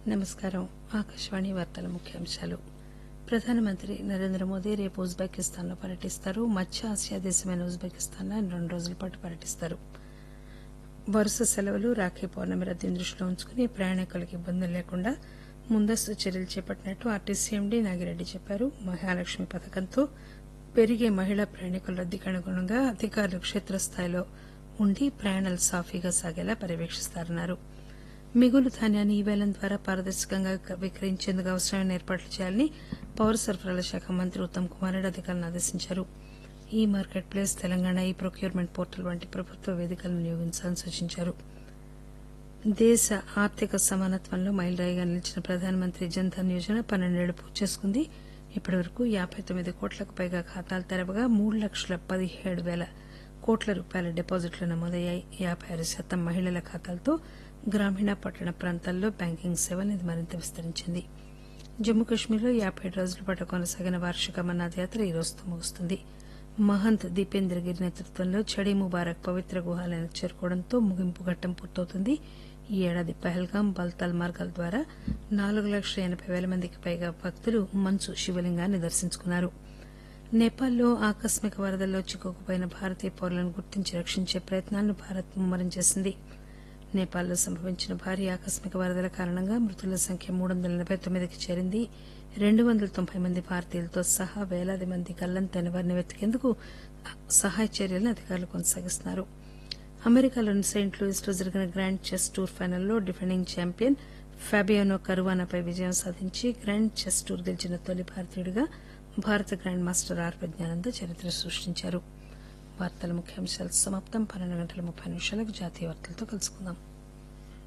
నమస్కారం ఆకాశవాణి వార్తల ముఖ్యాంశాలు ప్రధానమంత్రి నరేంద్ర మోదీ రేపు ఉజ్బెకిస్తాన్ లో పర్యటిస్తారు మధ్య ఆసియా దేశమైన ఉజ్బెకిస్తాన్ లో ఆయన రెండు రోజుల పాటు పర్యటిస్తారు వరుస సెలవులు రాఖీ పౌర్ణమి రద్దీని దృష్టిలో ఉంచుకుని ప్రయాణికులకు ఇబ్బందులు లేకుండా ముందస్తు చర్యలు చేపట్టినట్టు ఆర్టీసీ ఎండీ నాగిరెడ్డి చెప్పారు మహాలక్ష్మి పథకంతో పెరిగే మహిళా ప్రయాణికుల రద్దీకి అనుగుణంగా అధికారులు క్షేత్రస్థాయిలో ఉండి ప్రయాణాలు సాఫీగా సాగేలా పర్యవేక్షిస్తారన్నారు మిగులు ధాన్యాన్ని ఈ వేలం ద్వారా పారదర్శకంగా విక్రయించేందుకు అవసరమైన ఏర్పాట్లు చేయాలని పౌర సరఫరాల శాఖ మంత్రి ఉత్తమ్ కుమార్ రెడ్డి అధికారులను ఆదేశించారు ఈ మార్కెట్ ప్లేస్ తెలంగాణ ఈ ప్రొక్యూర్మెంట్ పోర్టల్ వంటి ప్రభుత్వ వేదికలను వినియోగించాలని సూచించారు దేశ ఆర్థిక సమానత్వంలో మైలురాయిగా నిలిచిన ప్రధానమంత్రి జన్ధన్ యోజన పన్నెండేళ్లు పూర్తి చేసుకుంది ఇప్పటివరకు యాబై తొమ్మిది కోట్లకు పైగా ఖాతాలు తెరవగా మూడు లక్షల పదిహేడు పేల కోట్ల రూపాయల డిపాజిట్లు నమోదయ్యాయి యాబై ఆరు శాతం మహిళల ఖాతాలతో గ్రామీణ పట్టణ ప్రాంతాల్లో బ్యాంకింగ్ సేవలు ఇది మరింత విస్తరించింది జమ్మూ కశ్మీర్లో యాబై ఏడు రోజుల పాటు కొనసాగిన వార్షిక మన్నాథ్ యాత్ర ఈ రోజుతో ముగుస్తుంది మహంత్ దీపేంద్ర గిరి నేతృత్వంలో చడీ ముబారక్ పవిత్ర గుహాలయానికి చేరుకోవడంతో ముగింపు ఘట్టం పూర్తవుతుంది ఈ ఏడాది పహల్గాం బల్తాల్ మార్గాల ద్వారా నాలుగు లక్షల ఎనబై పేల మందికి పైగా భక్తులు మంచు శివలింగాన్ని దర్శించుకున్నారు నేపాల్లో ఆకస్మిక వరదల్లో చిక్కుకుపోయిన భారతీయ పౌరులను గుర్తించి రక్షించే ప్రయత్నాలను భారత్ ముమ్మరం చేసింది నేపాల్లో సంభవించిన భారీ ఆకస్మిక వరదల కారణంగా మృతుల సంఖ్య మూడు వందల ఎనబై తొమ్మిదికి చేరింది రెండు వందల తొంభై మంది భారతీయులతో సహా వేలాది మంది గల్లంతైన వారిని వెతికేందుకు సహాయ చర్యలను అధికారులు కొనసాగిస్తున్నారు అమెరికాలోని సెయింట్ లూయిస్ లో జరిగిన గ్రాండ్ చెస్ టూర్ ఫైనల్లో డిఫెండింగ్ ఛాంపియన్ ఫాబియానో కరువానాపై విజయం సాధించి గ్రాండ్ చెస్ టూర్ గెలిచిన తొలి భారతీయుడిగా భారత గ్రాండ్ మాస్టర్ ఆర్ ప్రజ్ఞానంద చరిత్ర సృష్టించారు వార్తల ముఖ్యాంశాలు సమాప్తం పన్నెండు గంటల ముప్పై నిమిషాలకు జాతీయ వార్తలతో కలుసుకుందాం